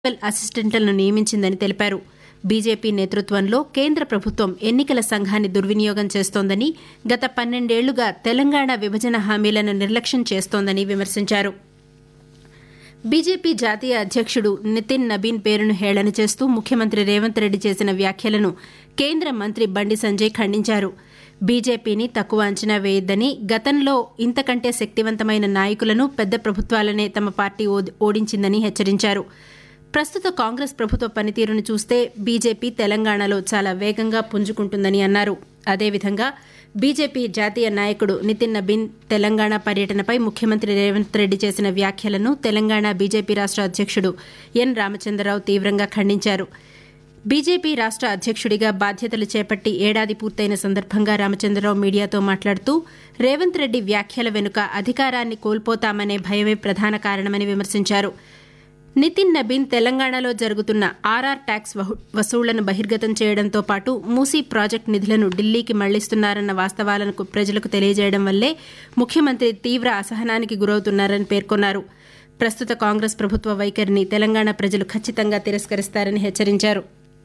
level అసిస్టెంట్లను నియమించిందని తెలిపారు BJP నేతృత్వంలో కేంద్ర ప్రభుత్వం ఎన్నికల సంఘాన్ని దుర్వినియోగం చేస్తోందని గత పన్నెండేళ్లుగా తెలంగాణ విభజన హామీలను నిర్లక్ష్యం చేస్తోందని విమర్శించారు బీజేపీ జాతీయ అధ్యక్షుడు నితిన్ నబీన్ పేరును హేళన చేస్తూ ముఖ్యమంత్రి రేవంత్ రెడ్డి చేసిన వ్యాఖ్యలను కేంద్ర మంత్రి బండి సంజయ్ ఖండించారు బీజేపీని తక్కువ అంచనా వేయొద్దని గతంలో ఇంతకంటే శక్తివంతమైన నాయకులను పెద్ద ప్రభుత్వాలనే తమ పార్టీ ఓ- ఓడించిందని హెచ్చరించారు ప్రస్తుత కాంగ్రెస్ ప్రభుత్వ పనితీరును చూస్తే బీజేపీ తెలంగాణలో చాలా వేగంగా పుంజుకుంటుందని అన్నారు అదేవిధంగా బీజేపీ జాతీయ నాయకుడు నితిన్ నబీన్ తెలంగాణ పర్యటనపై ముఖ్యమంత్రి రేవంత్ రెడ్డి చేసిన వ్యాఖ్యలను తెలంగాణ బీజేపీ రాష్ట్ర అధ్యక్షుడు ఎన్ రామచంద్రరావు తీవ్రంగా ఖండించారు బీజేపీ రాష్ట్ర అధ్యక్షుడిగా బాధ్యతలు చేపట్టి ఏడాది పూర్తయిన సందర్భంగా రామచంద్రరావు మీడియాతో మాట్లాడుతూ రేవంత్ రెడ్డి వ్యాఖ్యల వెనుక అధికారాన్ని కోల్పోతామనే భయమే ప్రధాన కారణమని విమర్శించారు నితిన్ నబీన్ తెలంగాణలో జరుగుతున్న ఆర్ఆర్ ట్యాక్స్ వహు- వసూళ్లను బహిర్గతం చేయడంతో పాటు మూసీ ప్రాజెక్టు నిధులను ఢిల్లీకి మళ్లిస్తున్నారన్న వాస్తవాలను ప్రజలకు తెలియజేయడం వల్లే ముఖ్యమంత్రి తీవ్ర అసహనానికి గురవుతున్నారని పేర్కొన్నారు ప్రస్తుత కాంగ్రెస్ ప్రభుత్వ వైఖరిని తెలంగాణ ప్రజలు ఖచ్చితంగా తిరస్కరిస్తారని హెచ్చరించారు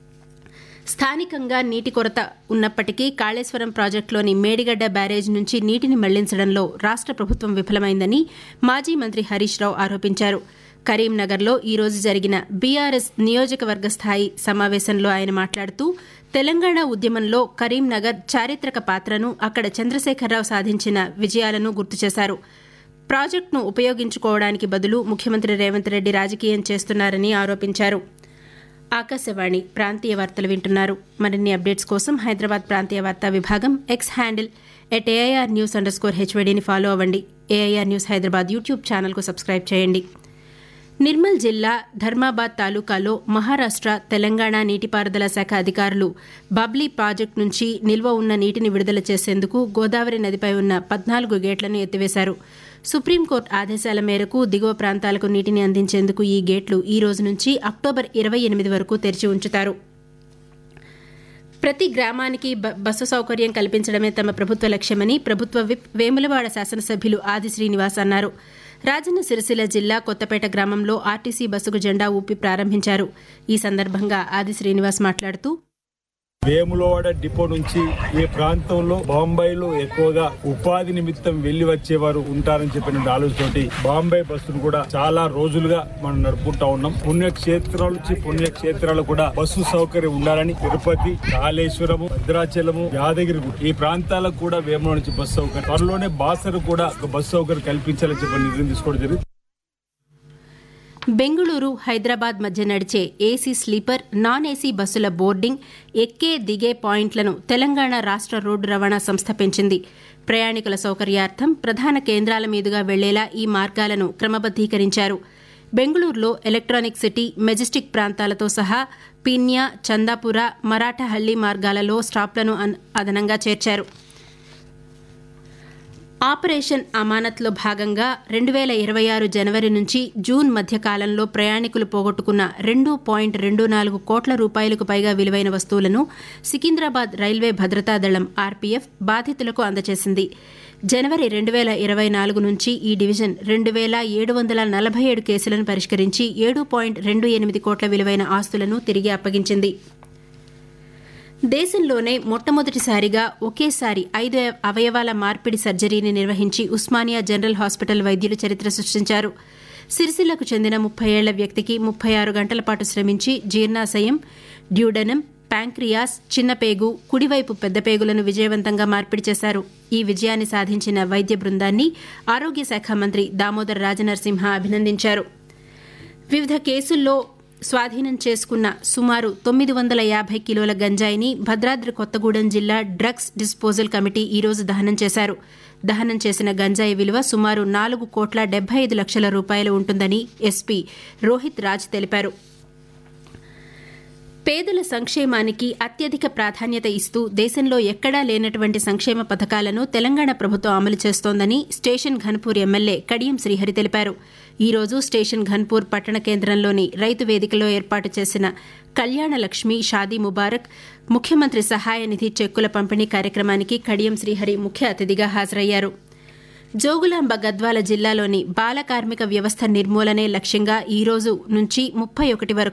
స్థానికంగా నీటి కొరత ఉన్నప్పటికీ కాళేశ్వరం ప్రాజెక్టులోని మేడిగడ్డ బ్యారేజ్ నుంచి నీటిని మళ్లించడంలో రాష్ట్ర ప్రభుత్వం విఫలమైందని మాజీ మంత్రి హరీష్ రావు ఆరోపించారు కరీంనగర్లో ఈ రోజు జరిగిన బీఆర్ఎస్ నియోజకవర్గ స్థాయి సమావేశంలో ఆయన మాట్లాడుతూ తెలంగాణ ఉద్యమంలో కరీంనగర్ చారిత్రక పాత్రను అక్కడ చంద్రశేఖరరావు సాధించిన విజయాలను గుర్తు చేశారు ప్రాజెక్టును ఉపయోగించుకోవడానికి బదులు ముఖ్యమంత్రి రేవంత్ రెడ్డి రాజకీయం చేస్తున్నారని ఆరోపించారు ఆకాశవాణి ప్రాంతీయ వార్తలు వింటున్నారు మరిన్ని అప్డేట్స్ కోసం హైదరాబాద్ ప్రాంతీయ వార్తా విభాగం X handle at AIR news under score హెచ్వైడీని ఫాలో అవ్వండి ఏఐఆర్ న్యూస్ హైదరాబాద్ యూట్యూబ్ ఛానల్కు సబ్స్క్రైబ్ చేయండి నిర్మల్ జిల్లా ధర్మాబాద్ తాలూకాలో మహారాష్ట్ర తెలంగాణ నీటిపారుదల శాఖ అధికారులు బబ్లీ ప్రాజెక్టు నుంచి నిల్వ ఉన్న నీటిని విడుదల చేసేందుకు గోదావరి నదిపై ఉన్న పద్నాలుగు గేట్లను ఎత్తివేశారు సుప్రీంకోర్టు ఆదేశాల మేరకు దిగువ ప్రాంతాలకు నీటిని అందించేందుకు ఈ గేట్లు ఈ రోజు నుంచి అక్టోబర్ ఇరవై ఎనిమిది వరకు తెరిచి ఉంచుతారు ప్రతి గ్రామానికి బ- బస్సు సౌకర్యం కల్పించడమే తమ ప్రభుత్వ లక్ష్యమని ప్రభుత్వ విప్ వేములవాడ శాసనసభ్యులు ఆది శ్రీనివాస్ అన్నారు రాజన్న సిరిసిల్ల జిల్లా కొత్తపేట గ్రామంలో ఆర్టీసీ బస్సుకు జెండా ఊపి ప్రారంభించారు ఈ సందర్భంగా ఆది శ్రీనివాస్ మాట్లాడుతూ వేములవాడ డిపో నుంచి ఈ ప్రాంతంలో బాంబేలో ఎక్కువగా ఉపాధి నిమిత్తం వెళ్లి వచ్చేవారు ఉంటారని చెప్పిన ఆలోచనతోటి బాంబే బస్సును కూడా చాలా రోజులుగా మనం నడుపుకుంటా ఉన్నాం పుణ్యక్షేత్రాల నుంచి పుణ్యక్షేత్రాలు కూడా బస్సు సౌకర్యం ఉండాలని తిరుపతి కాళేశ్వరము భద్రాచలము యాదగిరి ఈ ప్రాంతాలకు కూడా వేముల నుంచి బస్సు సౌకర్యం త్వరలోనే బాసరు కూడా ఒక బస్సు సౌకర్యం కల్పించాలని చెప్పి నిర్ణయం తీసుకోవడం జరిగింది బెంగుళూరు హైదరాబాద్ మధ్య నడిచే ఏసీ స్లీపర్ నాన్ ఏసీ బస్సుల బోర్డింగ్ ఎక్కే దిగే పాయింట్లను తెలంగాణ రాష్ట్ర రోడ్డు రవాణా సంస్థ పెంచింది ప్రయాణికుల సౌకర్యార్థం ప్రధాన కేంద్రాల మీదుగా వెళ్లేలా ఈ మార్గాలను క్రమబద్దీకరించారు బెంగళూరులో ఎలక్ట్రానిక్ సిటీ మెజెస్టిక్ ప్రాంతాలతో సహా పీన్యా చందాపుర మరాఠహళ్లి మార్గాలలో స్టాప్లను అన్- అదనంగా చేర్చారు ఆపరేషన్ అమానత్లో భాగంగా రెండు వేల ఇరవై ఆరు జనవరి నుంచి జూన్ మధ్య కాలంలో ప్రయాణికులు పోగొట్టుకున్న రెండు పాయింట్ రెండు నాలుగు కోట్ల రూపాయలకు పైగా విలువైన వస్తువులను సికింద్రాబాద్ రైల్వే భద్రతా దళం ఆర్పీఎఫ్ బాధితులకు అందజేసింది జనవరి రెండు వేల ఇరవై నాలుగు నుంచి ఈ డివిజన్ రెండు వేల ఏడు వందల నలభై ఏడు కేసులను పరిష్కరించి ఏడు పాయింట్ రెండు ఎనిమిది కోట్ల విలువైన ఆస్తులను తిరిగి అప్పగించింది దేశంలోనే మొట్టమొదటిసారిగా ఒకేసారి ఐదు అవయవాల మార్పిడి సర్జరీని నిర్వహించి ఉస్మానియా జనరల్ హాస్పిటల్ వైద్యులు చరిత్ర సృష్టించారు సిరిసిల్లకు చెందిన ముప్పై ఏళ్ల వ్యక్తికి ముప్పై ఆరు గంటల పాటు శ్రమించి జీర్ణాశయం డ్యూడెనం ప్యాంక్రియాస్ చిన్నపేగు కుడివైపు పెద్ద పేగులను విజయవంతంగా మార్పిడి చేశారు ఈ విజయాన్ని సాధించిన వైద్య బృందాన్ని ఆరోగ్య శాఖ మంత్రి దామోదర్ రాజనరసింహ అభినందించారు వివిధ కేసుల్లో స్వాధీనం చేసుకున్న సుమారు తొమ్మిది వందల యాభై కిలోల గంజాయిని భద్రాద్రి కొత్తగూడెం జిల్లా డ్రగ్స్ డిస్పోజల్ కమిటీ ఈ రోజు దహనం చేశారు దహనం చేసిన గంజాయి విలువ సుమారు నాలుగు కోట్ల డెబ్బై ఐదు లక్షల రూపాయలు ఉంటుందని ఎస్పీ రోహిత్ రాజ్ తెలిపారు పేదల సంక్షేమానికి అత్యధిక ప్రాధాన్యత ఇస్తూ దేశంలో ఎక్కడా లేనటువంటి సంక్షేమ పథకాలను తెలంగాణ ప్రభుత్వం అమలు చేస్తోందని స్టేషన్ ఘన్పూర్ ఎమ్మెల్యే కడియం శ్రీహరి తెలిపారు ఈ రోజు స్టేషన్ ఘన్పూర్ పట్టణ కేంద్రంలోని రైతు వేదికలో ఏర్పాటు చేసిన కళ్యాణ లక్ష్మి షాదీ ముబారక్ ముఖ్యమంత్రి సహాయ నిధి చెక్కుల పంపిణీ కార్యక్రమానికి కడియం శ్రీహరి ముఖ్య అతిథిగా హాజరయ్యారు జోగులాంబ గద్వాల జిల్లాలోని బాల కార్మిక వ్యవస్థ నిర్మూలనే లక్ష్యంగా ఈ రోజు నుంచి ముప్పై ఒకటి వరకు